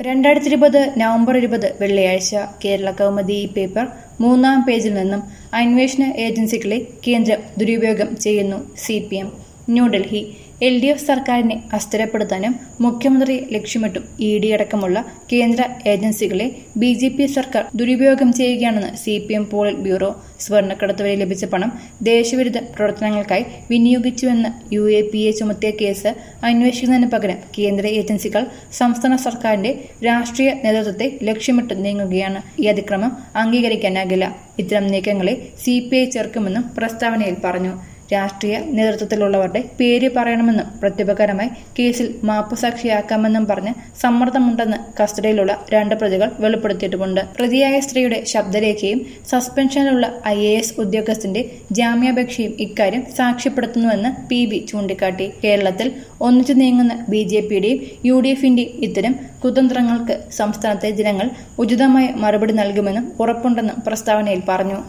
രണ്ടായിരത്തി ഇരുപത് നവംബർ ഇരുപത് വെള്ളിയാഴ്ച കേരള കൗമുദി ഈ പേപ്പർ മൂന്നാം പേജിൽ നിന്നും അന്വേഷണ ഏജൻസികളെ കേന്ദ്രം ദുരുപയോഗം ചെയ്യുന്നു സി പി എം ന്യൂഡൽഹി എൽ ഡി എഫ് സർക്കാരിനെ അസ്ഥിരപ്പെടുത്താനും മുഖ്യമന്ത്രിയെ ലക്ഷ്യമിട്ടും ഇ ഡി അടക്കമുള്ള കേന്ദ്ര ഏജൻസികളെ ബി ജെ പി സർക്കാർ ദുരുപയോഗം ചെയ്യുകയാണെന്ന് C P M polit bureau സ്വർണ്ണക്കടത്ത് വഴി ലഭിച്ച പണം ദേശവിരുദ്ധ പ്രവർത്തനങ്ങൾക്കായി വിനിയോഗിച്ചുവെന്ന് യു എ പി എ ചുമത്തിയ കേസ് അന്വേഷിക്കുന്നതിന് പകരം കേന്ദ്ര ഏജൻസികൾ സംസ്ഥാന സർക്കാരിന്റെ രാഷ്ട്രീയ നേതൃത്വത്തെ ലക്ഷ്യമിട്ട് നീങ്ങുകയാണ് ഈ അതിക്രമം അംഗീകരിക്കാനാകില്ല ഇത്തരം നീക്കങ്ങളെ സി പി ഐ ചേർക്കുമെന്നും പ്രസ്താവനയിൽ പറഞ്ഞു രാഷ്ട്രീയ നേതൃത്വത്തിലുള്ളവരുടെ പേര് പറയണമെന്നും പ്രത്യുപകരമായി കേസിൽ മാപ്പുസാക്ഷിയാക്കാമെന്നും പറഞ്ഞ് സമ്മർദ്ദമുണ്ടെന്ന് കസ്റ്റഡിയിലുള്ള രണ്ട് പ്രതികൾ വെളിപ്പെടുത്തിയിട്ടുമുണ്ട് പ്രതിയായ സ്ത്രീയുടെ ശബ്ദരേഖയും സസ്പെൻഷനിലുള്ള ഐ എ എസ് ഉദ്യോഗസ്ഥന്റെ ജാമ്യാപേക്ഷയും ഇക്കാര്യം സാക്ഷ്യപ്പെടുത്തുന്നുവെന്ന് പി ബി ചൂണ്ടിക്കാട്ടി കേരളത്തിൽ ഒന്നിച്ചു നീങ്ങുന്ന ബി ജെ പിയുടെയും യു ഡി എഫിന്റെയും ഇത്തരം കുതന്ത്രങ്ങൾക്ക് സംസ്ഥാനത്തെ ജനങ്ങൾ ഉചിതമായ മറുപടി നൽകുമെന്നും ഉറപ്പുണ്ടെന്നും പ്രസ്താവനയിൽ പറഞ്ഞു